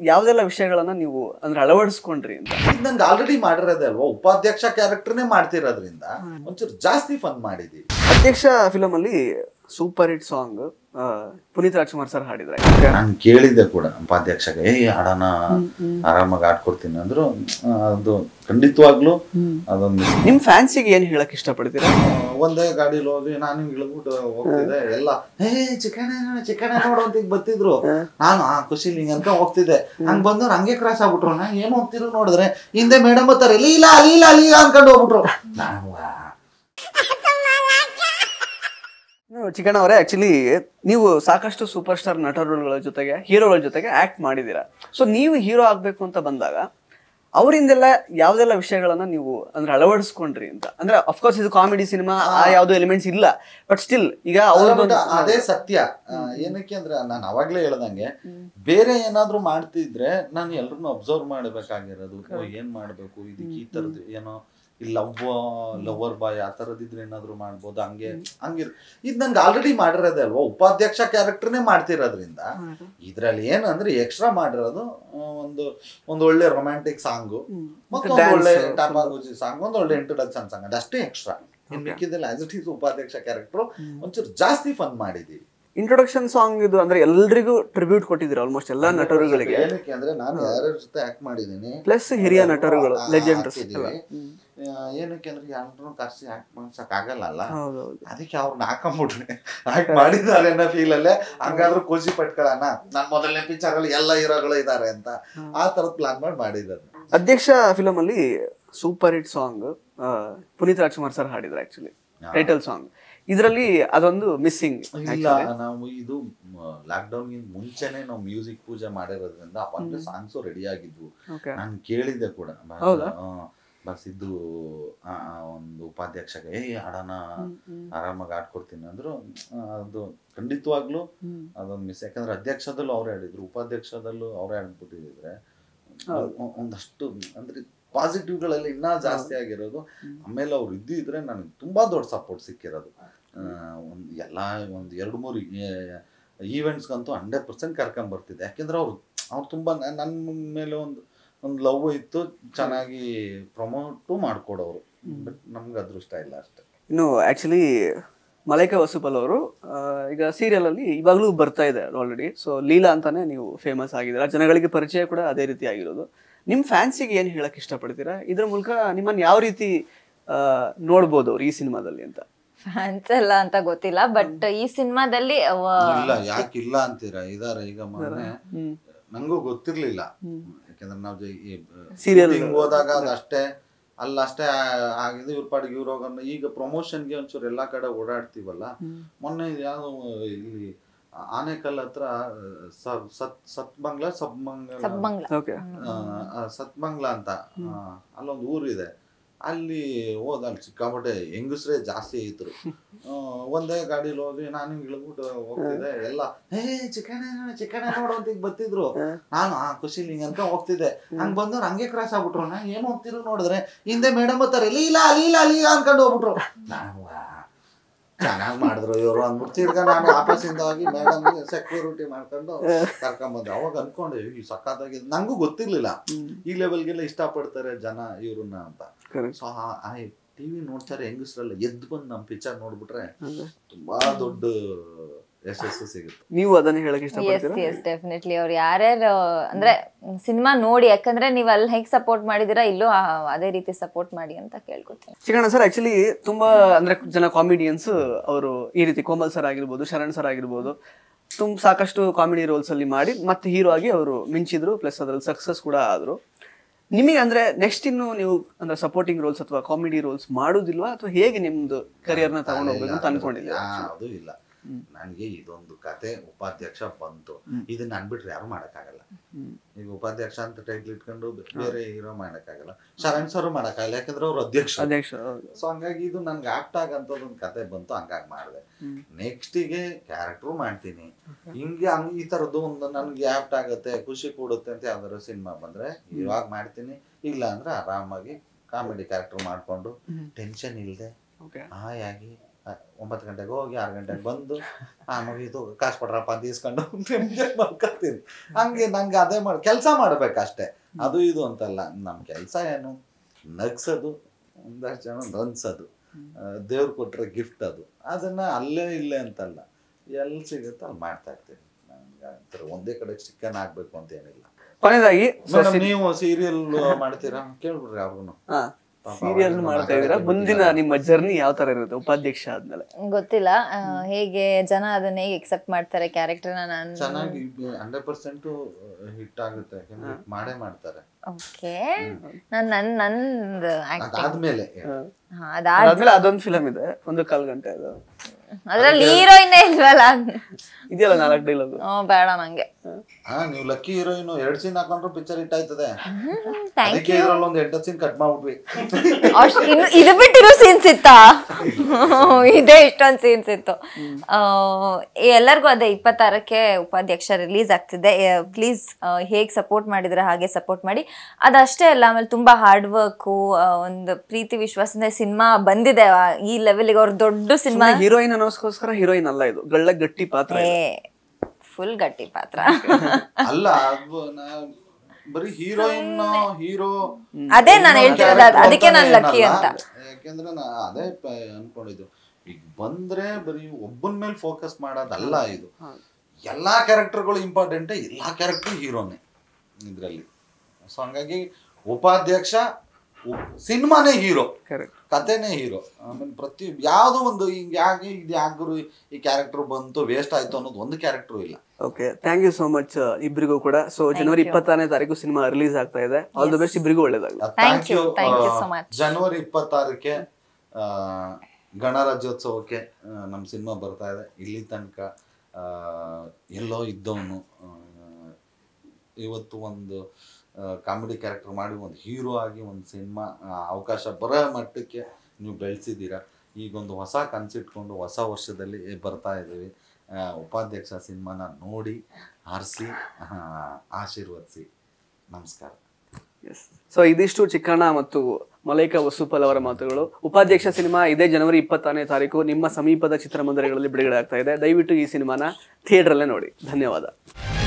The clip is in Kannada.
ಯಾವ್ದೆಲ್ಲ ವಿಷಯಗಳನ್ನ ನೀವು ಅಂದ್ರೆ ಅಳವಡಿಸ್ಕೊಂಡ್ರಿ ಅಂತ ಇದು ನಂಗೆ ಆಲ್ರೆಡಿ ಮಾಡಿರೋದೇ ಅಲ್ವಾ ಉಪಾಧ್ಯಕ್ಷ ಕ್ಯಾರೆಕ್ಟರ್ನೇ ಮಾಡ್ತಿರೋದ್ರಿಂದ ಒಂಚೂರು ಜಾಸ್ತಿ ಫನ್ ಮಾಡಿದೀವಿ ಅಧ್ಯಕ್ಷ ಫಿಲಮ್ ಅಲ್ಲಿ super hit song Puneeth Rajkumar sir ಹಾಡಿದ್ರೆ ನಾನು ಕೇಳಿದ್ದೆ ಕೂಡ ಉಪಾಧ್ಯಕ್ಷಗೆ ಏ ಆಡೋಣ ಆರಾಮಾಗಿ ಆಡ್ಕೊಡ್ತೀನಿ ಅಂದ್ರು ಆ, ಅದು ಖಂಡಿತವಾಗ್ಲೂ ಅದೊಂದು ನಿಮ್ ಫ್ಯಾನ್ಸಿಗೆ ಏನ್ ಹೇಳಕ್ ಇಷ್ಟಪಡ್ತೀರಾ ಒಂದೇ ಗಾಡಿಲಿ ಹೋದ್ವಿ ನಾನು ಇಳ್ಬಿಟ್ಟು ಹೋಗ್ತಿದ್ದೆ ಎಲ್ಲ ಏ ಚಿಕಣ ಚಿಕಣ ನೋಡು ಅಂತ ಈಗ ಬರ್ತಿದ್ರು ನಾನು ಆ ಖುಷಿಲಿ ಹಿಂಗ ಅಂತ ಹೋಗ್ತಿದ್ದೆ ಹಂಗ್ ಬಂದವ್ರು ಹಂಗೆ ಕ್ರಾಸ್ ಆಗ್ಬಿಟ್ರು ನಾ ಏನ್ ಹೋಗ್ತಿರು ನೋಡಿದ್ರೆ ಹಿಂದೆ ಮೇಡಮ್ ಬರ್ತಾರೆ ಲೀಲಾ ಲೀಲಾ ಲೀಲಾ ಅನ್ಕೊಂಡು ಹೋಗ್ಬಿಟ್ರು ನಾನು ವಾ. ಚಿಕಣ್ಣ ಅವರೇ ಆಕ್ಚುಲಿ ನೀವು ಸಾಕಷ್ಟು ಸೂಪರ್ ಸ್ಟಾರ್ ನಟರುಗಳ ಜೊತೆಗೆ ಹೀರೋಗಳ ಜೊತೆಗೆ ಆಕ್ಟ್ ಮಾಡಿದೀರಾ ಸೊ ನೀವು ಹೀರೋ ಆಗ್ಬೇಕು ಅಂತ ಬಂದಾಗ ಅವರಿಂದೆಲ್ಲ ಯಾವ್ದೆಲ್ಲ ವಿಷಯಗಳನ್ನ ನೀವು ಅಂದ್ರೆ ಅಳವಡಿಸ್ಕೊಂಡ್ರಿ ಅಂತ ಅಂದ್ರೆ ಅಫ್ಕೋರ್ಸ್ ಇದು ಕಾಮಿಡಿ ಸಿನಿಮಾ ಆ ಯಾವ್ದು ಎಲಿಮೆಂಟ್ಸ್ ಇಲ್ಲ ಬಟ್ ಸ್ಟಿಲ್ ಈಗ ಅಲ್ಲ but ಅವ್ರದ್ದು ಅದೇ ಸತ್ಯ ಆ, ಏನಕ್ಕೆ ಅಂದ್ರೆ ನಾನು ಅವಾಗ್ಲೇ ಹೇಳ್ದಂಗೆ ಬೇರೆ ಏನಾದ್ರೂ ಮಾಡ್ತಿದ್ರೆ ನಾನು ಎಲ್ರನ್ನೂ ಅಬ್ಸರ್ವ್ ಮಾಡ್ಬೇಕಾಗಿರೋದು ಓ, ಏನ್ ಮಾಡ್ಬೇಕು ಇದಕ್ಕೆ ಈ ತರದ್ ಏನೋ ಈ ಲವ್ ಲವರ್ ಬಾಯ್ ಆ ತರದಿದ್ರೆ ಏನಾದ್ರು ಮಾಡ್ಬೋದು ಹಂಗೆ ಹಂಗಿರ್ ಇದ್ ನಂಗೆ ಆಲ್ರೆಡಿ ಮಾಡಿರೋದೇ ಅಲ್ವಾ ಉಪಾಧ್ಯಕ್ಷ ಕ್ಯಾರೆಕ್ಟರ್ನೇ ಮಾಡ್ತಿರೋದ್ರಿಂದ ಇದ್ರಲ್ಲಿ ಏನಂದ್ರೆ ಎಕ್ಸ್ಟ್ರಾ ಮಾಡಿರೋದು ಆ, ಒಂದು ಒಂದು ಒಳ್ಳೆ ರೊಮ್ಯಾಂಟಿಕ್ ಸಾಂಗು ಮತ್ತೊಂದು dance, ಒಳ್ಳೆ ಸ್ವಲ್ಪ. ಟಾಪಾಗುಜಿ ಸಾಂಗ್ ಒಂದು ಒಳ್ಳೆ ಇಂಟ್ರೊಡಕ್ಷನ್ ಸಾಂಗ್ ಅದಷ್ಟೇ ಎಕ್ಸ್ಟ್ರಾ ಇನ್ ಮಿಕ್ಕಿದ್ದೆಲ್ಲ as it is Upadhyaksha character ಒಂಚೂರು ಜಾಸ್ತಿ ಫನ್ ಮಾಡಿದೀವಿ ಇಂಟ್ರೊಡಕ್ಷನ್ ಸಾಂಗ್ ಇದು ಅಂದ್ರೆ ಎಲ್ರಿಗೂ ಟ್ರಿಬ್ಯೂಟ್ ಕೊಟ್ಟಿದ್ದೀರಾ ಆಲ್ಮೋಸ್ಟ್ ಎಲ್ಲಾ ನಟರುಗಳಿಗೆ ಏನಕ್ಕೆ ಅಂದ್ರೆ ನಾನು ಯಾರ್ಯಾರ ಜೊತೆ ಆಕ್ಟ್ ಮಾಡಿದೀನಿ ಪ್ಲಸ್ ಹಿರಿಯ ನಟರುಗಳು ಆ, ಲೆಜೆಂಡ್ಸ್ ಹಾಕಿದೀವಿ. ಆ, ಏನಕ್ಕೆ ಅಂದ್ರೆ ಯಾರನ್ನೂ ಕರ್ಸಿ ಆಕ್ಟ್ ಮಾಡ್ಸಕ್ ಆಗಲ್ಲ ಅಲ್ಲ ಹೌದೌದು ಅದಕ್ಕೆ ಅವ್ರನ್ನ ಹಾಕೊಂಬಿಟ್ರೆ ಆಕ್ಟ್ ಮಾಡಿದ್ದಾರೆ ಅನ್ನೋ ಫೀಲ್ ಅಲ್ಲೇ ಹಂಗಾದ್ರೂ ಖುಷಿ ಪಟ್ಕೊಳ್ಳೋಣ ನಾನ್ ಮೊದಲನೇ ಪಿಕ್ಚರ್ ಅಲ್ಲಿ ಎಲ್ಲ ಹೀರೋಗಳು ಇದಾರೆ ಅಂತ ಆ ತರದ್ ಪ್ಲಾನ್ ಮಾಡಿ ಮಾಡಿದ್ದಾರೆ ಅಧ್ಯಕ್ಷ ಫಿಲಮ್ ಅಲ್ಲಿ super hit song Puneeth Rajkumar sir ಹಾಡಿದ್ರು ಆಕ್ಚುಲಿ ಟೈಟಲ್ ಸಾಂಗ್ ಇದರಲ್ಲಿ ಅದೊಂದು ಮಿಸ್ಸಿಂಗ್ ಇಲ್ಲ ನಾವು ಇದು ಲಾಕ್ಡೌನ್ ಗಿಂತ ಮುಂಚೆನೆ ನಾವು ಮ್ಯೂಸಿಕ್ ಪೂಜೆ ಮಾಡಿರೋದ್ರಿಂದ ಅವಾಗಲೇ ಸಾಂಗ್ಸು ರೆಡಿ ಆಗಿದ್ವು ಓಕೆ ನಾನು ಕೇಳಿದ್ದೆ ಕೂಡ ಬಸ್- ಹೌದಾ? ಆ, ಬಸ್ ಇದು ಆ, ಆ, ಒಂದು ಉಪಾಧ್ಯಕ್ಷಗೆ ಏ ಆಡೋಣ ಆರಾಮಾಗಿ ಆಡ್ಕೊಡ್ತೀನಿ ಅಂದ್ರು ಆ, ಅದು ಖಂಡಿತವಾಗ್ಲೂ ಅದೊಂದು ಮಿಸ್ ಯಾಕಂದ್ರೆ ಅಧ್ಯಕ್ಷದಲ್ಲೂ ಅವ್ರೇ ಆಡಿದ್ರು ಉಪಾಧ್ಯಕ್ಷದಲ್ಲೂ ಅವರೇ ಆಡ್ಬಿಟ್ಟಿದ್ರೆ ಒ- ಒಂದಷ್ಟು ಅಂದ್ರೆ ಪಾಸಿಟಿವ್ಗಳೆಲ್ಲ ಇನ್ನೂ ಜಾಸ್ತಿ ಆಗಿರೋದು ಆಮೇಲೆ ಅವ್ರು ಇದ್ದಿದ್ರೆ ನನಗೆ ತುಂಬಾ ದೊಡ್ಡ ಸಪೋರ್ಟ್ ಸಿಕ್ಕಿರೋದು ಆ, ಒಂದು ಎಲ್ಲ ಒಂದು ಎರಡು ಮೂರು ಈವೆಂಟ್ಸ್ಗಂತೂ ಹಂಡ್ರೆಡ್ ಪರ್ಸೆಂಟ್ ಕರ್ಕೊಂಡ್ ಬರ್ತಿದ್ದೆ ಯಾಕೆಂದ್ರೆ ಅವ್ರು ಅವ್ರು ತುಂಬಾ ನ- ನನ್ನ ಮೇಲೆ ಒಂದು ಒಂದು ಲವ್ ಇತ್ತು ಚೆನ್ನಾಗಿ ಪ್ರಮೋಟು ಮಾಡ್ಕೊಡೋರು ಬಟ್ ನಮ್ಗೆ ಅದೃಷ್ಟ ಇಲ್ಲ ಅಷ್ಟೇ ಇನ್ನು ಆಕ್ಚುಲಿ ಮಲೈಕಾ ವಸುಪಲ್ ಅವರು ಆ, ಈಗ ಸೀರಿಯಲ್ ಅಲ್ಲಿ ಇವಾಗಲೂ ಬರ್ತಾ ಇದೆ ಆಲ್ರೆಡಿ ಸೊ ಲೀಲಾ ಅಂತಾನೆ ನೀವು ಫೇಮಸ್ ಆಗಿದ್ದೀರಾ ಜನಗಳಿಗೆ ಪರಿಚಯ ಕೂಡ ಅದೇ ರೀತಿ ಆಗಿರೋದು ನಿಮ್ ಫ್ಯಾನ್ಸಿಗೆ ಏನ್ ಹೇಳಕ್ ಇಷ್ಟಪಡ್ತೀರಾ ಇದ್ರ ಮೂಲಕ ನಿಮ್ಮನ್ನ ಯಾವ ರೀತಿ ಆ, ನೋಡ್ಬೋದು ಅವ್ರು ಈ ಸಿನಿಮಾದಲ್ಲಿ ಅಂತ ಫ್ಯಾನ್ಸ್ ಎಲ್ಲ ಅಂತ ಗೊತ್ತಿಲ್ಲ ಬಟ್ ಈ ಸಿನಿಮಾದಲ್ಲಿ ಇಲ್ಲ ಯಾಕೆ ಇಲ್ಲ ಅಂತೀರಾ ಇದಾರೆ ಈಗ ಮೊನ್ನೆ ಹ್ಮ್ ನಂಗೂ ಗೊತ್ತಿರ್ಲಿಲ್ಲ ಹ್ಮ್. ಯಾಕಂದ್ರೆ ನಾವು Serial- ಸೀರಿಯಲ್ ಹೋದಾಗ ಅದಷ್ಟೇ ಅಲ್ಲಷ್ಟೇ ಆಗಿದೆ ಇವ್ರ ಪಾಡಿಗೆ ಇವ್ರು ಹೋಗೋಣ ಈಗ ಪ್ರಮೋಷನ್ಗೆ ಒಂಚೂರು ಎಲ್ಲಾ ಕಡೆ ಓಡಾಡ್ತೀವಲ್ಲ ಮೊನ್ನೆ ಯಾವ್ದು ಇಲ್ಲಿ ಆನೆಕಲ್ ಹತ್ರ ಸ- ಸತ್ ಸತ್ಮಂಗ್ಲ ಸಬ್ಮಂಗ್ಲ ಸಬ್ಮಂಗ್ಲ ಓಕೆ ಆ, ಆ, ಸತ್ಮಂಗ್ಲ ಅಂತ ಆ, ಅಲ್ಲೊಂದು ಊರಿದೆ ಅಲ್ಲಿ ಹೋದ ಅಲ್ಲಿ ಸಿಕ್ಕಾಪಟ್ಟೆ ಹೆಂಗಸ್ರೇ ಜಾಸ್ತಿ ಇದ್ರು ಆ, ಒಂದೇ ಗಾಡಿಲಿ ಹೋದ್ವಿ ನಾನು ಹಿಂಗ್ ಇಳ್ಬಿಟ್ಟು ಹೋಗ್ತಿದ್ದೆ ಎಲ್ಲ ಏ ಚಿಕಣ ಚಿಕಣ ನೋಡು ಅಂತ ಈಗ ಬರ್ತಿದ್ರು ನಾನು ಆ ಖುಷಿಲಿ ಹಿಂಗ ಅಂತ ಹೋಗ್ತಿದ್ದೆ ಹಂಗ್ ಬಂದವ್ರು ಹಂಗೆ ಕ್ರಾಸ್ ಆಗ್ಬಿಟ್ರು ನಾ ಏನ್ ಹೋಗ್ತಿರು ನೋಡಿದ್ರೆ ಹಿಂದೆ ಮೇಡಮ್ ಬರ್ತಾರೆ ಲೀಲಾ ಲೀಲಾ ಲೀಲಾ ಅನ್ಕೊಂಡು ಹೋಗ್ಬಿಟ್ರು ನಾನು ಚೆನ್ನಾಗಿ ಮಾಡಿದ್ರು ಇವರು ಅಂದ್ಬಿಟ್ಟು ತಿರ್ಗ ನಾನು ಆಫೀಸಿಂದ ಹೋಗಿ ಮೇಡಮ್ ಸೆಕ್ಯೂರಿಟಿ ಮಾಡ್ಕೊಂಡು ಕರ್ಕೊಂಡ್ ಬಂದೆ ಅವಾಗ ಅನ್ಕೊಂಡೆ ಈ ಸಖತ್ತಾಗಿ ನಂಗೂ ಗೊತ್ತಿರ್ಲಿಲ್ಲ ಈ ಲೆವೆಲ್ಗೆಲ್ಲ ಇಷ್ಟಪಡ್ತಾರೆ ಜನ ಇವ್ರನ್ನ ಅಂತ Correct. ಸೊ ಆ ಟಿವಿ ನೋಡ್ತಾರೆ ಹೆಂಗಸ್ರಲ್ಲ ಎದ್ದು ಬಂದು ನಮ್ಮ ಪಿಕ್ಚರ್ ನೋಡ್ಬಿಟ್ರೆ ತುಂಬಾ ದೊಡ್ಡ ಯಶಸ್ಸು ಸಿಗುತ್ತೆ ನೀವು ಅದನ್ನ ಹೇಳಕ್ ಎಸ್ ಇಷ್ಟಪಡ್ತೀರಾ ಎಸ್ ಡೆಫಿನೆಟ್ಲಿ ಅವ್ರು ಯಾರ್ಯಾರು ಅಂದ್ರೆ ಸಿನಿಮಾ ನೋಡಿ ಯಾಕಂದ್ರೆ ನೀವು ಅಲ್ಲಿ ಹೇಗೆ ಸಪೋರ್ಟ್ ಮಾಡಿದಿರಾ ಇಲ್ಲೂ ಆ- ಅದೇ ರೀತಿ ಸಪೋರ್ಟ್ ಮಾಡಿ ಅಂತ ಕೇಳ್ಕೊತೀನಿ ಚಿಕಣ್ಣ ಸರ್ ಆಕ್ಚುಲಿ ತುಂಬಾ ಅಂದ್ರೆ ಜನ ಕಾಮಿಡಿಯನ್ಸ್ ಅವರು ಈ ರೀತಿ ಕೋಮಲ್ ಸರ್ ಆಗಿರ್ಬೋದು ಶರಣ್ ಸರ್ ಆಗಿರ್ಬೋದು ತುಂಬ ಸಾಕಷ್ಟು ಕಾಮಿಡಿ ರೋಲ್ಸ್ ಅಲ್ಲಿ ಮಾಡಿ ಮತ್ತೆ ಹೀರೋ ಆಗಿ ಅವರು ಮಿಂಚಿದ್ರು ಪ್ಲಸ್ ಅದ್ರಲ್ಲಿ ಸಕ್ಸಸ್ ಕೂಡ ಆದ್ರು ನಿಮಗೆ ಅಂದ್ರೆ ನೆಕ್ಸ್ಟ್ ಇನ್ನು ನೀವು ಅಂದ್ರೆ ಸಪೋರ್ಟಿಂಗ್ ರೋಲ್ಸ್ ಅಥವಾ ಕಾಮಿಡಿ ರೋಲ್ಸ್ ಮಾಡುದಿಲ್ವಾ ಅಥವಾ ಹೇಗೆ ನಿಮ್ದು ಕರಿಯರ್ನ ತಗೊಂಡು ಹೋಗ್ಬೇಕು ಅಂತ ಅನ್ಕೊಂಡಿಲ್ಲ ಅದು ಇಲ್ಲ ನನಗೆ ಇದೊಂದು ಕತೆ ಉಪಾಧ್ಯಕ್ಷ ಬಂತು ಇದನ್ನ ಅನ್ಬಿಟ್ರೆ ಯಾರು ಮಾಡಕ್ಕಾಗಲ್ಲ ಈಗ ಉಪಾಧ್ಯಕ್ಷ ಅಂತ ಟೈಟ್ಲ್ ಇಟ್ಕೊಂಡು ಬೇರೆ ಹೀರೋ ಮಾಡಕ್ಕಾಗಲ್ಲ ಶರಣ್ ಸರ್ ಮಾಡಕ್ಕಾಗಲ್ಲ ಯಾಕಂದ್ರೆ ಅವ್ರು ಅಧ್ಯಕ್ಷ ಅಧ್ಯಕ್ಷ ಹೌದು. ಸೊ ಹಂಗಾಗಿ ಇದು ನನ್ಗೆ ಆಪ್ಟ್ ಆಗಂತದ್ದು ಒಂದು ಕತೆ ಬಂತು ಹಂಗಾಗಿ ಮಾಡಿದೆ ನೆಕ್ಸ್ಟಿಗೆ ಕ್ಯಾರೆಕ್ಟ್ರು ಮಾಡ್ತೀನಿ ಹಿಂಗೆ ಹಂಗ್ ಈ ತರದ್ದು ಒಂದು ನನ್ಗೆ ಆಪ್ಟ್ ಆಗುತ್ತೆ ಖುಷಿ ಕೊಡುತ್ತೆ ಅಂತ ಯಾವ್ದಾದ್ರು ಸಿನಿಮಾ ಬಂದ್ರೆ ಇವಾಗ ಮಾಡ್ತೀನಿ ಇಲ್ಲ ಅಂದ್ರೆ ಆರಾಮಾಗಿ ಕಾಮಿಡಿ ಕ್ಯಾರೆಕ್ಟರ್ ಮಾಡ್ಕೊಂಡು ಟೆನ್ಷನ್ ಇಲ್ಲದೆ Okay. ಹಾಯಾಗಿ ಆ, ಒಂಬತ್ತು ಗಂಟೆಗೆ ಹೋಗಿ ಆರು ಗಂಟೆಗೆ ಬಂದು ಆ ಮುಗೀತು ಕಾಸು ಕೊಡ್ರಪ್ಪ ಅಂತ ಇಸ್ಕೊಂಡು ನೆಮ್ಮದಿಯಾಗಿ ಮಲ್ಕೊತೀನಿ ಹಂಗೆ ನಂಗೆ ಅದೇ ಮಾಡಿ ಕೆಲಸ ಮಾಡ್ಬೇಕಷ್ಟೇ ಅದು ಇದು ಅಂತಲ್ಲ ನಮ್ಮ ಕೆಲಸ ಏನು ನಗ್ಸೋದು ಒಂದಷ್ಟು ಜನ ನನ್ಸೋದು ದೇವ್ರು ಕೊಟ್ಟರೆ ಗಿಫ್ಟ್ ಅದು ಅದನ್ನ ಅಲ್ಲೇ ಇಲ್ಲೇ ಅಂತಲ್ಲ ಎಲ್ಲಿ ಸಿಗುತ್ತೋ ಅಲ್ಲಿ ಮಾಡ್ತಾ ಇರ್ತೀನಿ ನಂಗೆ ಒಂಥರ ಒಂದೇ ಕಡೆ ಚಿಕನ್ ಆಗ್ಬೇಕು ಅಂತ ಏನಿಲ್ಲ ಕೊನೆಯದಾಗಿ so ಮೇಡಮ್ ಸಿ- ನೀವು ಸೀರಿಯಲ್ ಮಾಡ್ತೀರಾ ಕೇಳ್ಬಿಡ್ರಿ ಅವ್ರಿಗೂ ಹಾ ಸೀರಿಯಲ್ ಮಾಡ್ತಾ ಇದ್ದೀರಾ ಮುಂದಿನ ನಿಮ್ಮ ಜರ್ನಿ ಯಾವ ತರ ಇರುತ್ತೆ ಉಪಾಧ್ಯಕ್ಷ ಆದ್ಮೇಲೆ ಗೊತ್ತಿಲ್ಲ ಆ, ಹೇಗೆ ಜನ ಅದನ್ನ ಹೇಗೆ ಎಕ್ಸೆಪ್ಟ್ ಮಾಡ್ತಾರೆ ಕ್ಯಾರೆಕ್ಟರ್ನ ನಾನು ಚೆನ್ನಾಗಿ ಹಂಡ್ರೆಡ್ ಪರ್ಸೆಂಟ್ ಹಿಟ್ ಆಗುತ್ತೆ ಯಾಕಂದ್ರೆ hit ಮಾಡೇ ಮಾಡ್ತಾರೆ ಓಕೆ ನನ್ ನನ್ ನಂದು ಆಕ್ಟಿಂಗ್ ಅದಾದ್ಮೇಲೆ ಅದಾದ ಅದಾದ್ಮೇಲೆ ಅದೊಂದು ಫಿಲಮ್ ಇದೆ ಒಂದು ಕಾಲ್ ಗಂಟೆ ಅದು ಅದ್ರಲ್ಲಿ ಹೀರೋಯಿನ್ ಇಲ್ವಲ್ಲ ಇದೆಯಲ್ಲ ನಾಲ್ಕು ಡೈಲಾಗ್ ಹ್ಮ್ ಬೇಡ ನಂಗೆ ಹಾ ನೀವು ಲಕ್ಕಿ ಹೀರೋಯಿನ್ ಎರಡ್ ಸೀನ್ ಹಾಕೊಂಡ್ರು ಪಿಕ್ಚರ್ ಹಿಟ್ ಆಯ್ತದೆ ಥ್ಯಾಂಕ್ ಅದಕ್ಕೆ ಇದ್ರಲ್ಲಿ ಒಂದ್ ಎಂಟು ಸೀನ್ ಕಟ್ ಮಾಡ್ಬಿಟ್ವಿ ಅಷ್ಟ್ ಇನ್ನು ಇದು ಬಿಟ್ಟಿರೋ ಸೀನ್ಸ್ ಇತ್ತಾ ಇದೇ ಇಷ್ಟೊಂದು ಸೀನ್ಸ್ ಇತ್ತು ಆ, ಎಲ್ಲರಿಗೂ ಅದೇ ಇಪ್ಪತ್ತಾರಕ್ಕೆ ಉಪಾಧ್ಯಕ್ಷ ರಿಲೀಸ್ ಆಗ್ತಿದೆ ಪ್ಲೀಸ್ ಹೇಗೆ ಸಪೋರ್ಟ್ ಮಾಡಿದ್ರೆ ಹಾಗೆ ಸಪೋರ್ಟ್ ಮಾಡಿ ಅದಷ್ಟೇ ಅಲ್ಲ ಆಮೇಲೆ ತುಂಬಾ ಹಾರ್ಡ್ ವರ್ಕು ಒಂದು ಪ್ರೀತಿ ವಿಶ್ವಾಸದಿಂದ ಸಿನಿಮಾ ಬಂದಿದೆ ಆ, ಈ ಲೆವೆಲ್ಗೆ ಅವ್ರ ದೊಡ್ಡ ಸಿನಿಮಾ ಹೀರೋಯಿನ್ ಅನ್ನೋಸ್ಕೋಸ್ಕರ ಹೀರೋಯಿನ್ ಅಲ್ಲ ಇದು ಗಳ್ಳ ಗಟ್ಟಿ ಪಾತ್ರ ಇದು. ಫುಲ್ ಗಟ್ಟಿ ಪಾತ್ರ ಅಲ್ಲ ಅದು ನಾ- ಬರೀ ಹೀರೋಯಿನ್ ಹೀರೋ ಅದೇ ನಾನು ಹೇಳ್ತಿರೋದು ಅದ್- ಅದಕ್ಕೆ ನಾನು ಲಕ್ಕಿ ಅಂತ ಯಾಕೆಂದ್ರೆ ನಾ ಅದೇ ಪ- ಅನ್ಕೊಂಡಿದ್ದು ಈಗ ಬಂದ್ರೆ ಬರೀ ಒಬ್ಬನ ಮೇಲೆ ಫೋಕಸ್ ಮಾಡೋದಲ್ಲ ಇದು ಎಲ್ಲಾ ಕ್ಯಾರೆಕ್ಟರ್ಗಳು ಇಂಪಾರ್ಟೆಂಟ್ ಎಲ್ಲಾ ಕ್ಯಾರೆಕ್ಟರ್ ಹೀರೋನೇ ಇದ್ರಲ್ಲಿ ಸೊ ಹಂಗಾಗಿ ಉಪಾಧ್ಯಕ್ಷ ಸಿನಿಮಾನೇ ಹೀರೋ Correct. ಕಥೆನೇ ಹೀರೋ ಆಮೇಲೆ ಪ್ರತಿ ಯಾವುದೋ ಒಂದು ಹಿಂಗೆ ಯಾಕೆ ಇದು ಯಾಕೆ ಗುರು ಈ ಕ್ಯಾರೆಕ್ಟರ್ ಬಂತು ವೇಸ್ಟ್ ಆಯ್ತು ಅನ್ನೋದು ಒಂದು ಕ್ಯಾರೆಕ್ಟರ್ ಇಲ್ಲ okay thank you so much ಇಬ್ಬರಿಗೂ ಕೂಡ ಸೊ ಜನವರಿ ಇಪ್ಪತ್ತಾರನೇ ತಾರೀಕು ಸಿನಿಮಾ ರಿಲೀಸ್ ಆಗ್ತಾ ಇದೆ ಆಲ್ ದ ಬೆಸ್ಟ್ ಇಬ್ಬರಿಗೂ ಒಳ್ಳೇದಾಗಲಿ Thank you, thank you so much. ಜನವರಿ ಇಪ್ಪತ್ತಾರಕ್ಕೆ ಆ, ಗಣರಾಜ್ಯೋತ್ಸವಕ್ಕೆ ನಮ್ಮ ಸಿನಿಮಾ ಬರ್ತಾ ಇದೆ ಇಲ್ಲಿ ತನಕ ಆ, ಎಲ್ಲೋ ಇದ್ದವನು ಇವತ್ತು ಒಂದು ಕಾಮಿಡಿ ಕ್ಯಾರೆಕ್ಟರ್ ಮಾಡಿ ಒಂದು ಹೀರೋ ಆಗಿ ಒಂದು ಸಿನಿಮಾ ಅವಕಾಶ ಬರೋ ಮಟ್ಟಕ್ಕೆ ನೀವು ಬೆಳೆಸಿದ್ದೀರಾ ಈಗೊಂದು ಹೊಸ ಕನ್ಸಿಟ್ಕೊಂಡು ಹೊಸ ವರ್ಷದಲ್ಲಿ ಬರ್ತಾ ಇದ್ದೀವಿ ಆ, ಉಪಾಧ್ಯಕ್ಷ ಸಿನಿಮಾನ ನೋಡಿ ಆರಿಸಿ ಆಶೀರ್ವದಿಸಿ ನಮಸ್ಕಾರ ಸೊ ಇದಿಷ್ಟು ಚಿಕ್ಕಣ್ಣ ಮತ್ತು ಮಲೈಕಾ ವಸುಪಲ್ ಅವರ ಮಾತುಗಳು ಉಪಾಧ್ಯಕ್ಷ ಸಿನಿಮಾ ಇದೇ ಜನವರಿ ಇಪ್ಪತ್ತಾರನೇ ತಾರೀಕು ನಿಮ್ಮ ಸಮೀಪದ ಚಿತ್ರಮಂದಿರಗಳಲ್ಲಿ ಬಿಡುಗಡೆ ಆಗ್ತಾ ಇದೆ ದಯವಿಟ್ಟು ಈ ಸಿನಿಮಾನ ಥಿಯೇಟರ್ ಅಲ್ಲೇ ನೋಡಿ ಧನ್ಯವಾದ